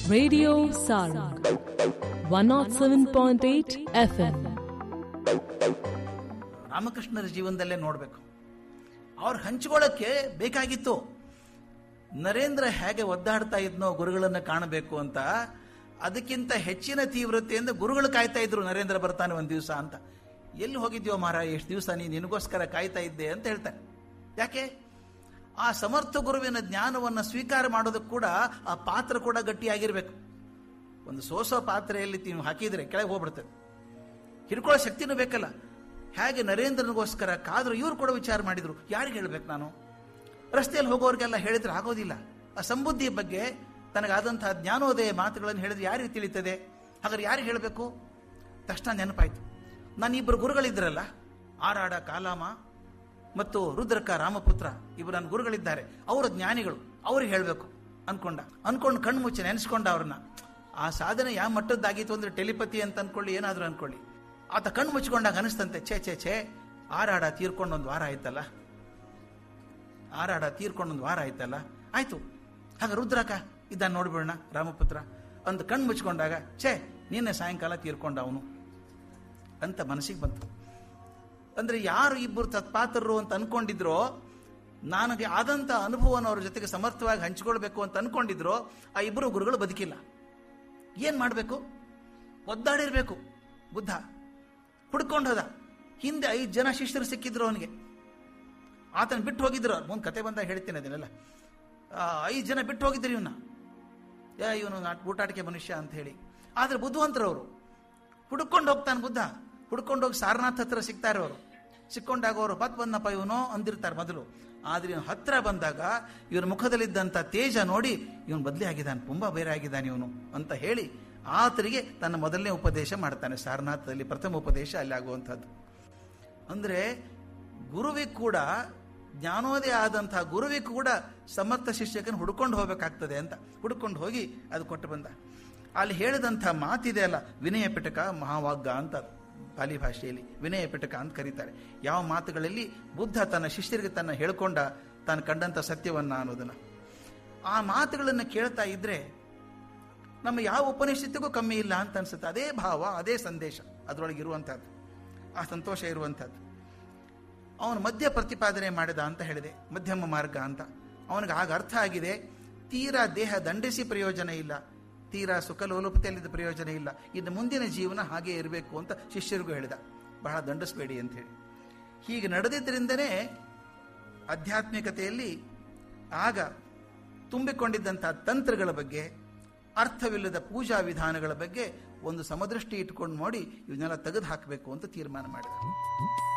Radio Sarang 107.8 FM. ರಾಮಕೃಷ್ಣರ ಜೀವನದಲ್ಲೇ ನೋಡಬೇಕು ಅವ್ರು ಹಂಚ್ಕೊಳ್ಳೋಕ್ಕೆ ಬೇಕಾಗಿತ್ತು ನರೇಂದ್ರ ಹೇಗೆ ಒದ್ದಾಡ್ತಾ ಇದ್ನೋ ಗುರುಗಳನ್ನು ಕಾಣಬೇಕು ಅಂತ ಅದಕ್ಕಿಂತ ಹೆಚ್ಚಿನ ತೀವ್ರತೆಯಿಂದ ಗುರುಗಳು ಕಾಯ್ತಾ ಇದ್ರು ನರೇಂದ್ರ ಬರ್ತಾನೆ ಒಂದು ದಿವಸ ಅಂತ ಎಲ್ಲಿ ಹೋಗಿದ್ಯೋ ಮಾರ ಎಷ್ಟು ದಿವಸ ನೀನು ನಿನಗೋಸ್ಕರ ಕಾಯ್ತಾ ಇದ್ದೆ ಅಂತ ಹೇಳ್ತಾನೆ ಯಾಕೆ ಆ ಸಮರ್ಥ ಗುರುವಿನ ಜ್ಞಾನವನ್ನು ಸ್ವೀಕಾರ ಮಾಡೋದಕ್ಕೆ ಕೂಡ ಆ ಪಾತ್ರ ಕೂಡ ಗಟ್ಟಿಯಾಗಿರ್ಬೇಕು ಒಂದು ಸೋಸೋ ಪಾತ್ರೆಯಲ್ಲಿ ನೀವು ಹಾಕಿದ್ರೆ ಕೆಳಗೆ ಹೋಗ್ಬಿಡ್ತದೆ ಹಿಡ್ಕೊಳ್ಳೋ ಶಕ್ತಿನೂ ಬೇಕಲ್ಲ ಹೇಗೆ ನರೇಂದ್ರನಿಗೋಸ್ಕರ ಕಾದ್ರು ಇವ್ರು ಕೂಡ ವಿಚಾರ ಮಾಡಿದ್ರು ಯಾರಿಗೆ ಹೇಳ್ಬೇಕು ನಾನು ರಸ್ತೆಯಲ್ಲಿ ಹೋಗೋರಿಗೆಲ್ಲ ಹೇಳಿದ್ರೆ ಆಗೋದಿಲ್ಲ ಆ ಸಂಬುದ್ಧಿಯ ಬಗ್ಗೆ ತನಗಾದಂತಹ ಜ್ಞಾನೋದಯ ಮಾತುಗಳನ್ನು ಹೇಳಿದ್ರೆ ಯಾರಿಗೆ ತಿಳಿತದೆ ಹಾಗಾದ್ರೆ ಯಾರಿಗೆ ಹೇಳಬೇಕು ತಕ್ಷಣ ನೆನಪಾಯ್ತು ನಾನು ಇಬ್ಬರು ಗುರುಗಳಿದ್ರಲ್ಲ ಆರಾಡ ಕಾಲಾಮ ಮತ್ತು ರುದ್ರಕ ರಾಮಪುತ್ರ ಇಬ್ಬರು ನನ್ನ ಗುರುಗಳಿದ್ದಾರೆ ಅವರ ಜ್ಞಾನಿಗಳು ಅವ್ರಿಗೆ ಹೇಳಬೇಕು ಅನ್ಕೊಂಡ ಅನ್ಕೊಂಡು ಕಣ್ಣು ಮುಚ್ಚಿ ನೆನೆಸ್ಕೊಂಡ ಅವ್ರನ್ನ ಆ ಸಾಧನೆ ಯಾವ ಮಟ್ಟದ್ದಾಗಿತ್ತು ಅಂದ್ರೆ ಟೆಲಿಪತಿ ಅಂತ ಅನ್ಕೊಳ್ಳಿ ಏನಾದರೂ ಅನ್ಕೊಳ್ಳಿ ಆತ ಕಣ್ಣು ಮುಚ್ಕೊಂಡಾಗ ಅನಿಸ್ತಂತೆ ಛೇ ಛೇ ಛೇ ಆರಾಡ ತೀರ್ಕೊಂಡು ಒಂದು ವಾರ ಆಯ್ತಲ್ಲ ಆರಾಡ ತೀರ್ಕೊಂಡು ಒಂದು ವಾರ ಆಯ್ತಲ್ಲ ಆಯ್ತು ಹಾಗೆ ರುದ್ರಕ ಇದನ್ನ ನೋಡ್ಬಿಡೋಣ ರಾಮಪುತ್ರ ಅಂತ ಕಣ್ಣು ಮುಚ್ಕೊಂಡಾಗ ಛೇ ನಿನ್ನೆ ಸಾಯಂಕಾಲ ತೀರ್ಕೊಂಡ ಅವನು ಅಂತ ಮನಸ್ಸಿಗೆ ಬಂತು ಅಂದ್ರೆ ಯಾರು ಇಬ್ಬರು ತತ್ಪಾತ್ರರು ಅಂತ ಅನ್ಕೊಂಡಿದ್ರೋ ನನಗೆ ಆದಂತ ಅನುಭವನ ಅವ್ರ ಜೊತೆಗೆ ಸಮರ್ಥವಾಗಿ ಹಂಚಿಕೊಳ್ಬೇಕು ಅಂತ ಅನ್ಕೊಂಡಿದ್ರೋ ಆ ಇಬ್ಬರು ಗುರುಗಳು ಬದುಕಿಲ್ಲ ಏನ್ ಮಾಡಬೇಕು ಒದ್ದಾಡಿರ್ಬೇಕು ಬುದ್ಧ ಹುಡ್ಕೊಂಡು ಹೋದ ಹಿಂದೆ ಐದು ಜನ ಶಿಷ್ಯರು ಸಿಕ್ಕಿದ್ರು ಅವನಿಗೆ ಆತನ ಬಿಟ್ಟು ಹೋಗಿದ್ರು ಮುಂದೆ ಕತೆ ಬಂದಾಗ ಹೇಳ್ತೀನಿ ಅದನ್ನೆಲ್ಲ ಆ, ಐದು ಜನ ಬಿಟ್ಟು ಹೋಗಿದ್ರು ಇವನ್ನ ಯಾ ಇವನು ಊಟಾಟಿಕೆ ಮನುಷ್ಯ ಅಂತ ಹೇಳಿ ಆದ್ರೆ ಬುದ್ಧಿವಂತರು ಅವರು ಹುಡ್ಕೊಂಡು ಹೋಗ್ತಾನೆ ಬುದ್ಧ ಹುಡ್ಕೊಂಡು ಹೋಗಿ ಸಾರನಾಥ್ ಹತ್ರ ಸಿಗ್ತಾರೆ ಅವರು ಸಿಕ್ಕೊಂಡಾಗ ಅವರು ಬತ್ ಬಂದಪ್ಪ ಇವನು ಅಂದಿರ್ತಾರೆ ಮೊದಲು ಆದ್ರೆ ಇವನು ಹತ್ರ ಬಂದಾಗ ಇವನ ಮುಖದಲ್ಲಿದ್ದಂಥ ತೇಜ ನೋಡಿ ಇವನು ಬದಲಿ ಆಗಿದ್ದಾನೆ ತುಂಬಾ ಬೇರೆ ಆಗಿದ್ದಾನೆ ಇವನು ಅಂತ ಹೇಳಿ ಆತರಿಗೆ ತನ್ನ ಮೊದಲನೇ ಉಪದೇಶ ಮಾಡ್ತಾನೆ ಸಾರನಾಥದಲ್ಲಿ ಪ್ರಥಮ ಉಪದೇಶ ಅಲ್ಲಿ ಆಗುವಂಥದ್ದು ಅಂದ್ರೆ ಗುರುವಿಗೆ ಕೂಡ ಜ್ಞಾನೋದಯ ಆದಂತಹ ಗುರುವಿಗೆ ಕೂಡ ಸಮರ್ಥ ಶಿಷ್ಯಕನ ಹುಡ್ಕೊಂಡು ಹೋಗ್ಬೇಕಾಗ್ತದೆ ಅಂತ ಹುಡ್ಕೊಂಡು ಹೋಗಿ ಅದು ಕೊಟ್ಟು ಬಂದ ಅಲ್ಲಿ ಹೇಳಿದಂಥ ಮಾತಿದೆ ಅಲ್ಲ ವಿನಯ ಪಿಟಕ ಮಹಾವಾಗ್ಗ ಅಂತ ಪಾಲಿ ಭಾಷೆಯಲ್ಲಿ ವಿನಯ ಪಿಟಕ ಅಂತ ಕರೀತಾರೆ ಯಾವ ಮಾತುಗಳಲ್ಲಿ ಬುದ್ಧ ತನ್ನ ಶಿಷ್ಯರಿಗೆ ತನ್ನ ಹೇಳ್ಕೊಂಡ ತಾನು ಕಂಡಂಥ ಸತ್ಯವನ್ನ ಅನ್ನೋದನ್ನ ಆ ಮಾತುಗಳನ್ನು ಕೇಳ್ತಾ ಇದ್ರೆ ನಮ್ಮ ಯಾವ ಉಪನಿಷತ್ತಿಗೂ ಕಮ್ಮಿ ಇಲ್ಲ ಅಂತ ಅನ್ಸುತ್ತೆ ಅದೇ ಭಾವ ಅದೇ ಸಂದೇಶ ಅದರೊಳಗೆ ಇರುವಂತಹದ್ದು ಆ ಸಂತೋಷ ಇರುವಂತಹದ್ದು ಅವನು ಮಧ್ಯ ಪ್ರತಿಪಾದನೆ ಮಾಡಿದ ಅಂತ ಹೇಳಿದೆ ಮಧ್ಯಮ ಮಾರ್ಗ ಅಂತ ಅವನಿಗೆ ಆಗ ಅರ್ಥ ಆಗಿದೆ ತೀರಾ ದೇಹ ದಂಡಿಸಿ ಪ್ರಯೋಜನ ಇಲ್ಲ ತೀರಾ ಸುಖಲೋಲುಪತೆಯಲ್ಲಿದ್ದ ಪ್ರಯೋಜನ ಇಲ್ಲ ಇನ್ನು ಮುಂದಿನ ಜೀವನ ಹಾಗೆ ಇರಬೇಕು ಅಂತ ಶಿಷ್ಯರಿಗೂ ಹೇಳಿದ ಬಹಳ ದಂಡಿಸಬೇಡಿ ಅಂತ ಹೇಳಿ ಹೀಗೆ ನಡೆದಿದ್ದರಿಂದನೇ ಆಧ್ಯಾತ್ಮಿಕತೆಯಲ್ಲಿ ಆಗ ತುಂಬಿಕೊಂಡಿದ್ದಂತಹ ತಂತ್ರಗಳ ಬಗ್ಗೆ ಅರ್ಥವಿಲ್ಲದ ಪೂಜಾ ವಿಧಾನಗಳ ಬಗ್ಗೆ ಒಂದು ಸಮದೃಷ್ಟಿ ಇಟ್ಕೊಂಡು ನೋಡಿ ಇವನ್ನೆಲ್ಲ ತೆಗೆದು ಹಾಕಬೇಕು ಅಂತ ತೀರ್ಮಾನ ಮಾಡಿದ